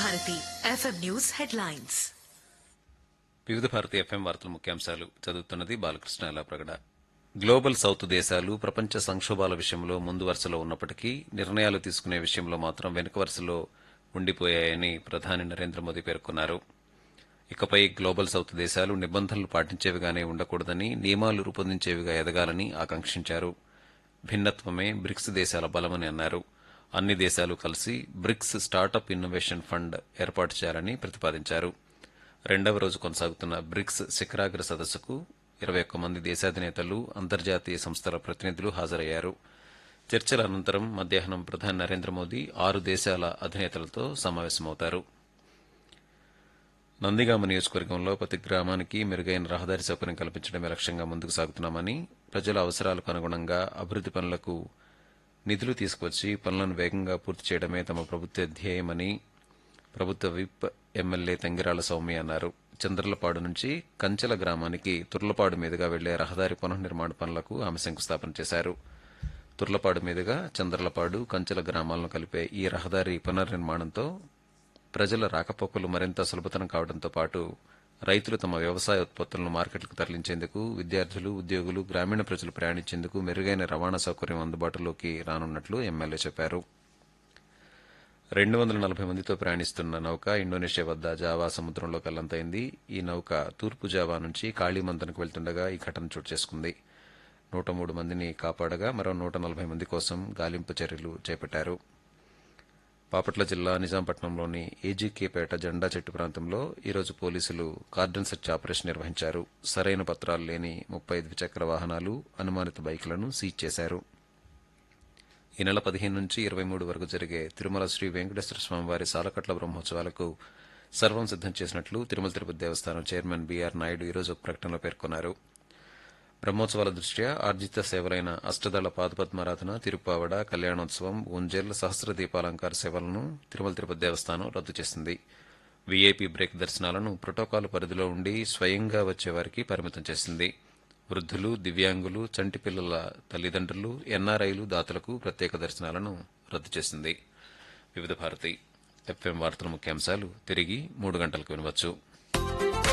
Bharati FM news headlines వివిధ Bharati FM వార్తల ముఖ్యాంశాలు చదువుతున్నది బాలకృష్ణ ప్రగడ గ్లోబల్ సౌత్ దేశాలు ప్రపంచ సంక్షోభాల విషయంలో ముందు వరుసలో ఉన్నప్పటికీ నిర్ణయాలు తీసుకునే విషయంలో మాత్రం వెనుక వరుసలో ఉండిపోయాయని ప్రధాని నరేంద్ర మోదీ పేర్కొన్నారు ఇకపై గ్లోబల్ సౌత్ దేశాలు నిబంధనలు పాటించేవిగానే ఉండకూడదని నియమాలు రూపొందించేవిగా ఎదగాలని ఆకాంక్షించారు భిన్నత్వమే బ్రిక్స్ దేశాల బలమని అన్నారు అన్ని దేశాలు కలిసి బ్రిక్స్ స్టార్టప్ ఇన్నోవేషన్ ఫండ్ ఏర్పాటు చేయాలని ప్రతిపాదించారు రెండవ రోజు కొనసాగుతున్న బ్రిక్స్ శిఖరాగ్ర సదస్సుకు ఇరవై ఒక్క మంది దేశాధినేతలు అంతర్జాతీయ సంస్థల ప్రతినిధులు హాజరయ్యారు చర్చల అనంతరం మధ్యాహ్నం ప్రధాని నరేంద్ర మోదీ ఆరు దేశాల అధినేతలతో సమావేశమవుతారు నందిగామ నియోజకవర్గంలో ప్రతి గ్రామానికి మెరుగైన రహదారి సౌకర్యం కల్పించడమే లక్ష్యంగా ముందుకు సాగుతున్నామని ప్రజల అవసరాలకు అనుగుణంగా అభివృద్ది పనులకు నిధులు తీసుకువచ్చి పనులను వేగంగా పూర్తి చేయడమే తమ ప్రభుత్వ ధ్యేయమని ప్రభుత్వ విప్ ఎమ్మెల్యే తంగిరాల సౌమ్య అన్నారు చంద్రలపాడు నుంచి కంచెల గ్రామానికి తుర్లపాడు మీదుగా వెళ్లే రహదారి పునర్నిర్మాణ పనులకు ఆమె శంకుస్థాపన చేశారు తుర్లపాడు మీదుగా చంద్రలపాడు కంచెల గ్రామాలను కలిపే ఈ రహదారి పునర్నిర్మాణంతో ప్రజల రాకపోకలు మరింత సులభతరం కావడంతో పాటు రైతులు తమ వ్యవసాయ ఉత్పత్తులను మార్కెట్లకు తరలించేందుకు విద్యార్థులు ఉద్యోగులు గ్రామీణ ప్రజలు ప్రయాణించేందుకు మెరుగైన రవాణా సౌకర్యం అందుబాటులోకి రానున్నట్లు ఎమ్మెల్యే చెప్పారు రెండు వందల నలభై మందితో ప్రయాణిస్తున్న నౌక ఇండోనేషియా వద్ద జావా సముద్రంలో కల్లంతైంది ఈ నౌక తూర్పు జావా నుంచి కాళీమంతనకు వెళ్తుండగా ఈ ఘటన చోటు చేసుకుంది నూట మూడు మందిని కాపాడగా మరో నూట నలభై మంది కోసం గాలింపు చర్యలు చేపట్టారు బాపట్ల జిల్లా నిజాంపట్నంలోని ఏజీకేపేట జెండా చెట్టు ప్రాంతంలో ఈరోజు పోలీసులు కార్డన్ సెర్చ్ ఆపరేషన్ నిర్వహించారు సరైన పత్రాలు లేని ముప్పై ద్విచక్ర వాహనాలు అనుమానిత బైకులను సీజ్ చేశారు ఈ నెల పదిహేను నుంచి ఇరవై మూడు వరకు జరిగే తిరుమల శ్రీ వెంకటేశ్వర స్వామివారి సాలకట్ల బ్రహ్మోత్సవాలకు సర్వం సిద్దం చేసినట్లు తిరుమల తిరుపతి దేవస్థానం చైర్మన్ బీఆర్ నాయుడు ఈరోజు ఒక ప్రకటనలో పేర్కొన్నారు బ్రహ్మోత్సవాల దృష్ట్యా ఆర్జిత సేవలైన అష్టదళ పాదపద్మారాధన తిరుపావడ కళ్యాణోత్సవం ఉంజెల్ సహస్ర దీపాలంకార సేవలను తిరుమల తిరుపతి దేవస్థానం రద్దు చేసింది వీఐపీ బ్రేక్ దర్శనాలను ప్రోటోకాల్ పరిధిలో ఉండి స్వయంగా వచ్చేవారికి పరిమితం చేసింది వృద్ధులు దివ్యాంగులు చంటి పిల్లల తల్లిదండ్రులు ఎన్ఆర్ఐలు దాతలకు ప్రత్యేక దర్శనాలను రద్దు చేసింది వివిధ భారతి ఎఫ్ఎం వార్తల ముఖ్యాంశాలు తిరిగి మూడు గంటలకు వినవచ్చు